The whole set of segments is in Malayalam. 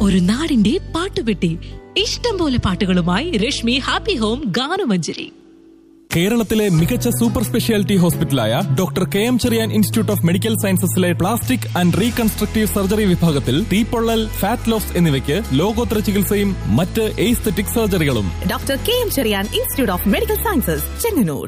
ഒരു നാടിന്റെ പാട്ടുപെട്ടി ഇഷ്ടം പോലെ പാട്ടുകളുമായി രശ്മി ഹാപ്പി ഹോം ഗാനമഞ്ജരി കേരളത്തിലെ മികച്ച സൂപ്പർ സ്പെഷ്യാലിറ്റി ഹോസ്പിറ്റലായ doctor K M Cherian institute of medical സയൻസസിലെ പ്ലാസ്റ്റിക് ആൻഡ് റീകൺസ്ട്രക്റ്റീവ് സർജറി വിഭാഗത്തിൽ തീപ്പൊള്ളൽ ഫാറ്റ് ലോസ് എന്നിവയ്ക്ക് ലോകോത്തര ചികിത്സയും മറ്റ് എയ്സ്തെറ്റിക് സർജറികളും doctor K M Cherian institute of medical sciences Chengannur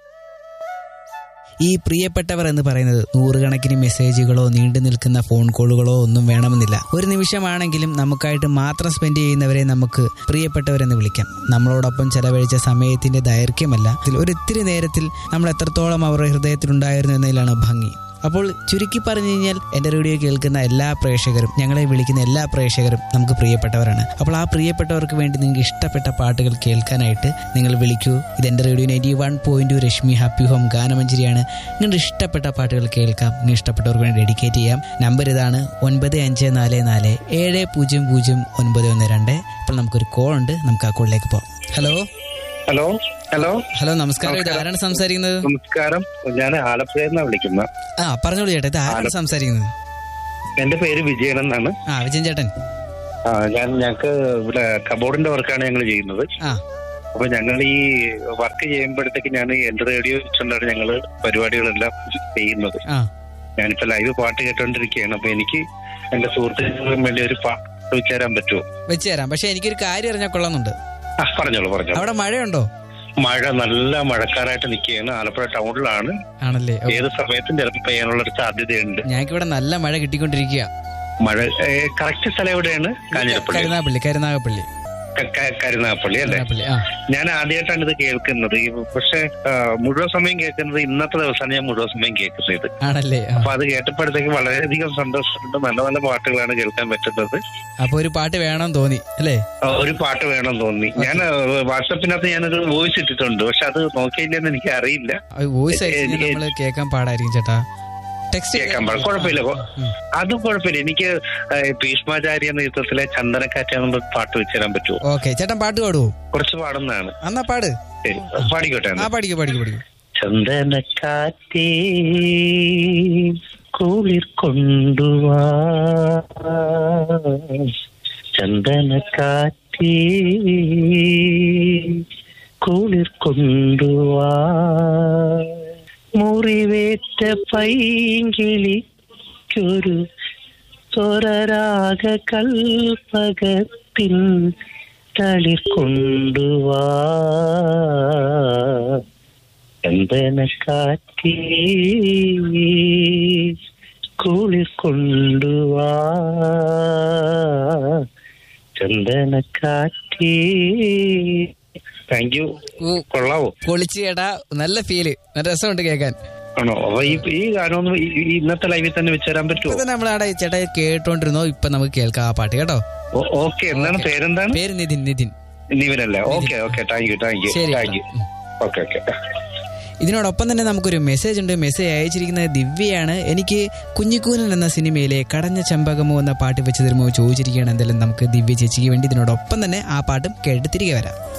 ഈ പ്രിയപ്പെട്ടവർ എന്ന് പറയുന്നത് നൂറുകണക്കിന് മെസ്സേജുകളോ നീണ്ടു നിൽക്കുന്ന ഫോൺ കോളുകളോ ഒന്നും വേണമെന്നില്ല ഒരു നിമിഷമാണെങ്കിലും നമുക്കായിട്ട് മാത്രം സ്പെൻഡ് ചെയ്യുന്നവരെ നമുക്ക് പ്രിയപ്പെട്ടവരെന്ന് വിളിക്കാം നമ്മളോടൊപ്പം ചെലവഴിച്ച സമയത്തിന്റെ ദൈർഘ്യമല്ല ഇതിൽ ഒരു ഇത്തിരി നേരത്തിൽ നമ്മൾ എത്രത്തോളം അവരുടെ ഹൃദയത്തിലുണ്ടായിരുന്നു എന്നതിലാണ് ഭംഗി അപ്പോൾ ചുരുക്കി പറഞ്ഞു കഴിഞ്ഞാൽ എന്റെ റേഡിയോ കേൾക്കുന്ന എല്ലാ പ്രേക്ഷകരും ഞങ്ങളെ വിളിക്കുന്ന എല്ലാ പ്രേക്ഷകരും നമുക്ക് പ്രിയപ്പെട്ടവരാണ് അപ്പോൾ ആ പ്രിയപ്പെട്ടവർക്ക് വേണ്ടി നിങ്ങൾക്ക് ഇഷ്ടപ്പെട്ട പാട്ടുകൾ കേൾക്കാനായിട്ട് നിങ്ങൾ വിളിക്കൂ ഇത് എന്റെ radio ninety one point Rashmi happy home ഗാനമഞ്ചരിയാണ് നിങ്ങളുടെ ഇഷ്ടപ്പെട്ട പാട്ടുകൾ കേൾക്കാം നിങ്ങൾ ഇഷ്ടപ്പെട്ടവർക്ക് വേണ്ടി ഡെഡിക്കേറ്റ് ചെയ്യാം നമ്പർ ഇതാണ് ഒൻപത് അഞ്ച് നാല് നാല് ഏഴ് പൂജ്യം പൂജ്യം ഒൻപത് ഒന്ന് രണ്ട് അപ്പോൾ നമുക്കൊരു കോൾ ഉണ്ട് നമുക്ക് ആ കോളിലേക്ക് പോകാം ഹലോ ഹലോ ഹലോ ഹലോ നമസ്കാരം ഇത് ആരാണ് സംസാരിക്കുന്നത് നമസ്കാരം ഞാൻ ആലപ്പുഴയിൽ നിന്നാണ് വിളിക്കുന്നത് ആ പറഞ്ഞോളൂ ചേട്ടാ ഇത് ആരാണ് സംസാരിക്കുന്നത് എന്റെ പേര് വിജയൻ എന്നാണ് ആ വിജയൻ ചേട്ടൻ ആ, ഞാൻ ഞങ്ങൾക്ക് ഇവിടെ കബോർഡിന്റെ വർക്കാണ് ഞങ്ങൾ ചെയ്യുന്നത് ആ അപ്പൊ ഞങ്ങൾ ഈ വർക്ക് ചെയ്യുമ്പോഴത്തേക്ക് ഞാൻ എന്റെ റേഡിയോ വെച്ചുകൊണ്ടാണ് ഞങ്ങൾ പരിപാടികളെല്ലാം ചെയ്യുന്നത് ആ ഞാനിപ്പോ ലൈവ് പാട്ട് കേട്ടോണ്ടിരിക്കുകയാണ് അപ്പൊ എനിക്ക് എന്റെ സുഹൃത്തുക്കൾക്കും വേണ്ടി ഒരു പാട്ട് വെച്ച് തരാൻ പറ്റുമോ വെച്ച് തരാം പക്ഷെ എനിക്കൊരു കാര്യം അറിഞ്ഞാൽ കൊള്ളുന്നുണ്ട് ആ പറഞ്ഞോളൂ പറഞ്ഞോളൂ അവിടെ മഴയുണ്ടോ മഴ നല്ല മഴക്കാരായിട്ട് നിൽക്കുകയാണ് ആലപ്പുഴ ടൗണിലാണ് ആണല്ലേ ഓ, ഏത് സമയത്തും ചിലപ്പോൾ പെയ്യാനുള്ള ഒരു സാധ്യതയുണ്ട് ഞങ്ങൾക്ക് ഇവിടെ നല്ല മഴ കിട്ടിക്കൊണ്ടിരിക്കുക മഴ കറക്റ്റ് സ്ഥലം എവിടെയാണ് കാഞ്ഞിരപ്പള്ളി കരുനാഗപ്പള്ളി കരുനാഗപ്പള്ളി ക- ക- കരുനാഗപ്പള്ളി അല്ലേ കരുനാഗപ്പള്ളി ആ ഞാൻ ആദ്യമായിട്ടാണ് ഇത് കേൾക്കുന്നത് ഈ പക്ഷെ ആ, മുഴുവൻ സമയം കേൾക്കുന്നത് ഇന്നത്തെ ദിവസമാണ് ഞാൻ മുഴുവൻ സമയം കേൾക്കുന്നത് ഇത് ആണല്ലേ ആ. അപ്പൊ അത് കേട്ടപ്പോഴത്തേക്ക് വളരെയധികം സന്തോഷമുണ്ട് നല്ല നല്ല പാട്ടുകളാണ് കേൾക്കാൻ പറ്റുന്നത് അപ്പൊ ഒരു പാട്ട് വേണം തോന്നി അല്ലേ ആ, ഒരു പാട്ട് വേണം തോന്നി ഞാൻ ആ, വാട്സപ്പിനകത്ത് ഞാനൊരു വോയിസ് ഇട്ടിട്ടുണ്ട് പക്ഷെ അത് നോക്കിയില്ലെന്ന് എനിക്ക് അറിയില്ല വോയിസ് ഏ, അയച്ചു ഏ, നമ്മൾ കേൾക്കാൻ പാടായിരിക്കും ചേട്ടാ ടെക്സ്റ്റ് കേൾക്കാൻ പാടില്ല കുഴപ്പമില്ല കൊ- അത് കുഴപ്പമില്ല എനിക്ക് ആ, ഭീഷ്മാചാര്യ നേതൃത്വത്തിലെ ചന്ദനക്കാറ്റ് എന്ന പാട്ട് വെച്ച് തരാൻ പറ്റുമോ ഓക്കെ ചേട്ടൻ പാട്ട് പാടുവോ കുറച്ച് പാടുന്നതാണ് എന്നാ പാട് ശരി പാടിക്കോട്ടെ ആ എന്നാ. പാടിക്കോ പാടിക്കോ പാടിക്കോ ചന്ദനക്കാറ്റേ കുളിർ കൊണ്ടുവാ ചന്ദനക്കാറ്റേ കുളിർ കൊണ്ടുവാ മുറിവേറ്റ പൈങ്കിളിക്കൊരു സ്വരരാഗ കൽപ്പകത്തിൻ തളിർ കൊണ്ടുവാ ചന്ദനക്കാറ്റേ കുളിർ കൊണ്ടുവാ ചന്ദനക്കാറ്റേ താങ്ക് യു ഓ കൊള്ളാവോ പൊളിച്ച് ചേട്ടാ നല്ല ഫീല് നല്ല രസമുണ്ട് കേൾക്കാൻ ആണോ അപ്പൊ ഈ ഈ ഗാനമൊന്നും ഈ- ഈ ഇന്നത്തെ ലൈവിൽ തന്നെ വെച്ചുതരാൻ പറ്റുമോ ഇപ്പൊ തന്നെ നമ്മളവിടെ ചേട്ടാ കേട്ടോണ്ടിരുന്നോ ഇപ്പൊ നമുക്ക് കേൾക്കാം ആ പാട്ട് കേട്ടോ ഓക്കെ എന്താണ് പേരെന്താണ് പേര് നിതിൻ നിതിൻ നിവിനല്ലേ okay okay thank you thank you ശരി താങ്ക് യു കേട്ടോ. ഉം. ഓക്കെ ഓക്കെ ഇതിനോടൊപ്പം തന്നെ നമുക്കൊരു മെസ്സേജ് ഉണ്ട് മെസ്സേജ് അയച്ചിരിക്കുന്നത് ദിവ്യയാണ് എനിക്ക് കുഞ്ഞിക്കൂനൻ എന്ന സിനിമയിലെ കടഞ്ഞ ചെമ്പകമോ എന്ന പാട്ട് വെച്ച് തരുമോ ചോദിച്ചിരിക്കുകയാണ് എന്തായാലും നമുക്ക് ദിവ്യ ചേച്ചിക്ക് വേണ്ടി ഇതിനോടൊപ്പം തന്നെ ആ പാട്ടും കേട്ട് തിരികെ വരാം